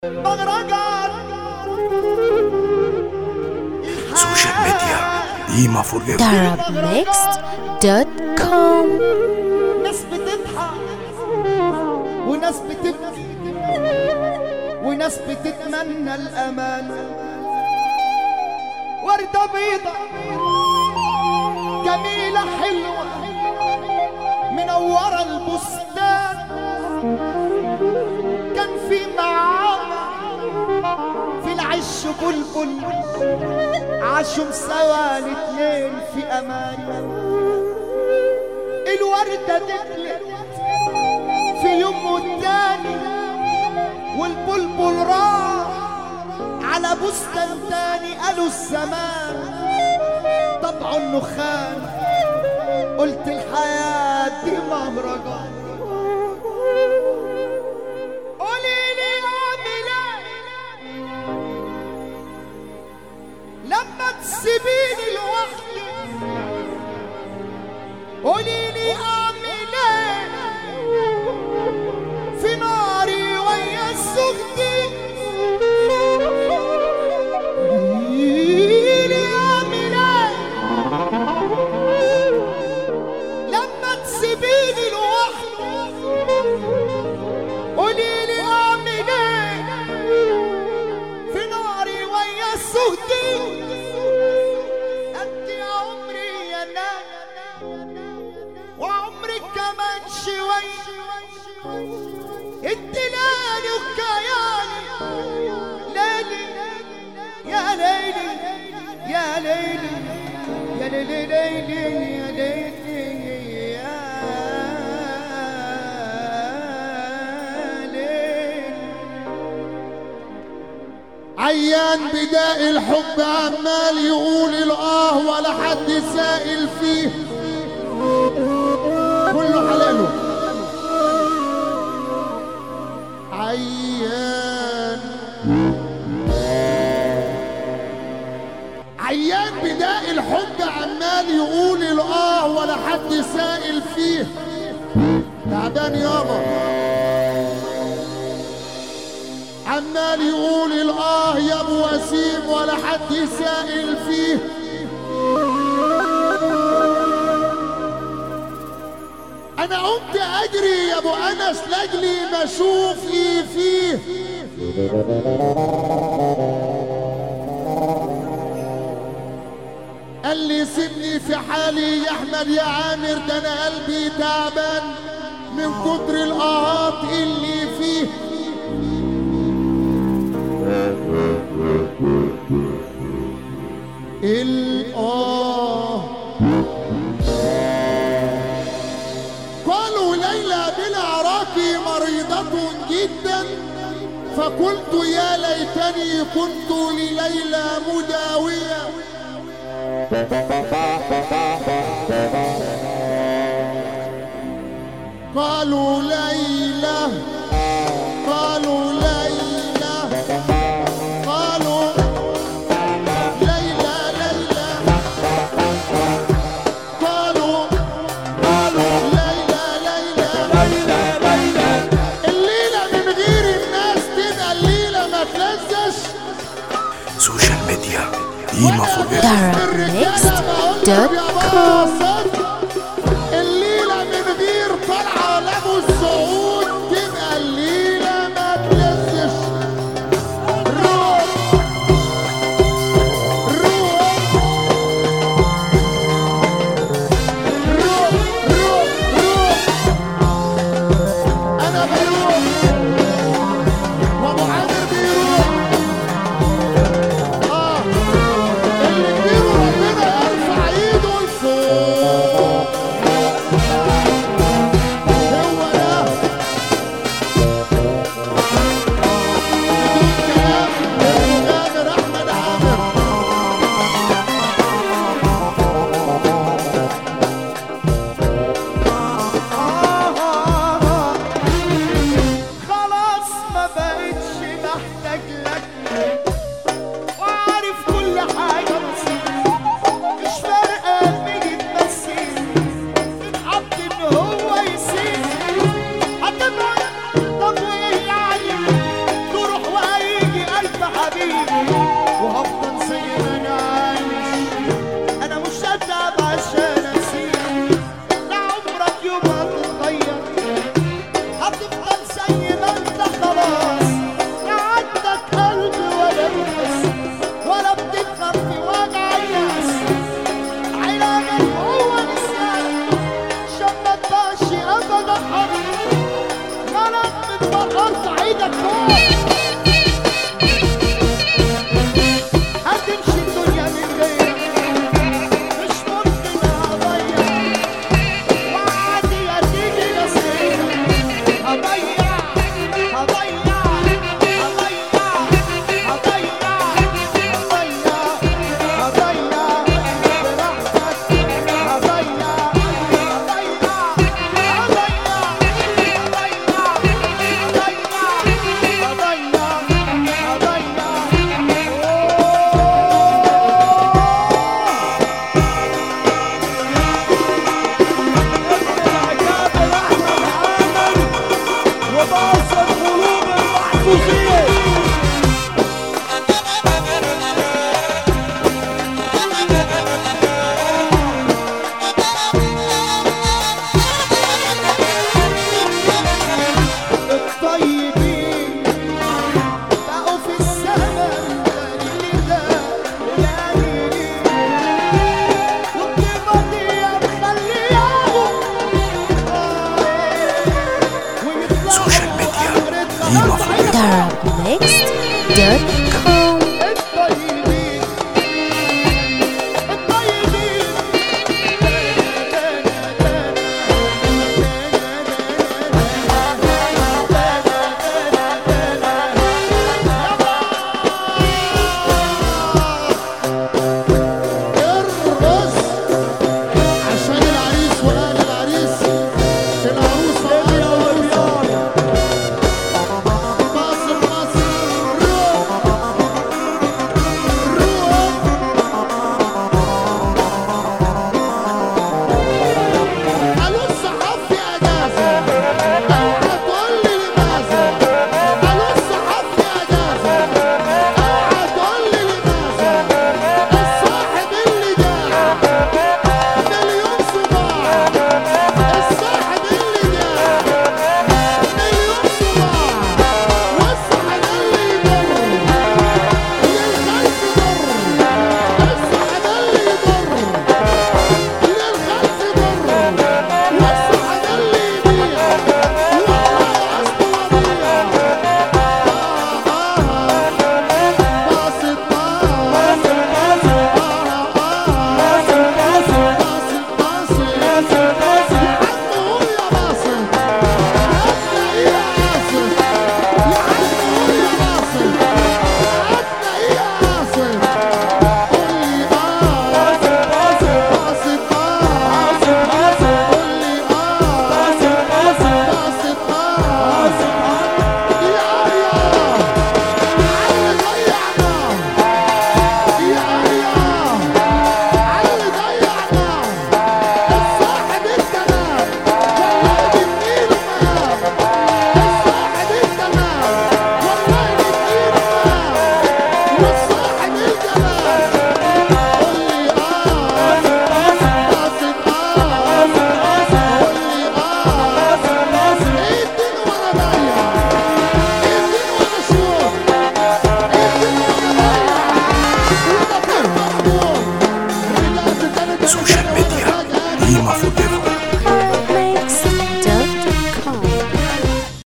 مهرجان سوشيال ميديا قيمة فور ايفر Arabmixed.com ناس بتضحك وناس بتبكي وناس بتتمنى الأمان وردة بيضة جميلة حلوة منورة البستان كان في معانا في العش بلبل عاشوا سوا الاتنين في امان الوردة دبلت في يوم والتاني والبلبل راح على بستان تاني قالوا الزمان طبع النخان قلت الحياة دي مهرجان قولي لي اعمل ايه لما تسيبيني لوحدي قولي لي اعمل ايه في ناري ويا سخدي قولي لي اعمل ايه لما تسيبيني لوحدي قولي لي اعمل ايه في ناري ويا سهدي انت يا عمري يا نانا وعمرك كمان شوي انت ليلي وكياني ليلي يا ليلي يا ليلي يا ليلي ليلي يا ليلي يا ليلي عيان بداء الحب عمال يقول الاه ولا حد سائل فيه كله حلاله عيان عيان بداء الحب عمال يقول الاه ولا حد سائل فيه تعبان يابا عمال يقول الاه يا ابو وسيم ولا حد سائل فيه انا قمت اجري يا ابو انس لاجلي ما اشوف ايه فيه قال لي سيبني في حالي يا احمد يا عامر ده انا قلبي تعبان من كتر الاهات اللي فيه الآه قالوا ليلى بالعراق مريضة جدا فقلت يا ليتني كنت لليلى مداوية قالوا ليلى قالوا ليلى قالوا ليلى ليلى قالوا قالوا ليلى ليلى الليلة من غير الناس تبقى الليلة ما تلزش سوشيال ميديا قيمة فور ايفر Arabmixed.com الليلة من غير طلعة لابو السعود تبقى الليلة ما تلزش روح روح روح روح روح أنا بروح وأبو عامر بيروح آه اللي كبيره ربنا يرفع ايده لفوق SoulJet.com الطيبين الطيبين ارقص عشان العريس واهل العريس العروسه واهل العروسه مصر مصر روح روح قالوا الصحاب في اجازه اوعى تقول لي لماذا قالوا الصحاب في اجازه اوعى تقول لي لماذا الصاحب اللي جاء مليون صباع الصاحب اللي جاء مليون صباع والصاحب اللي يضر للخلف ضر الصاحب اللي يضر للخلف ضر والصاحب اللي يبيع والله اصله وضيع باصت باصت علي ضيعنا الصاحب التمام والله بنجيله مهام الصاحب التمام والله بنجيله مهام والصاحب الجمال قول لي اه قاصد اه قول لي اه اديني وانا ضيع اديني وانا اشوف اديني وانا ضيع وده في المخبوط رجعت تاني تاني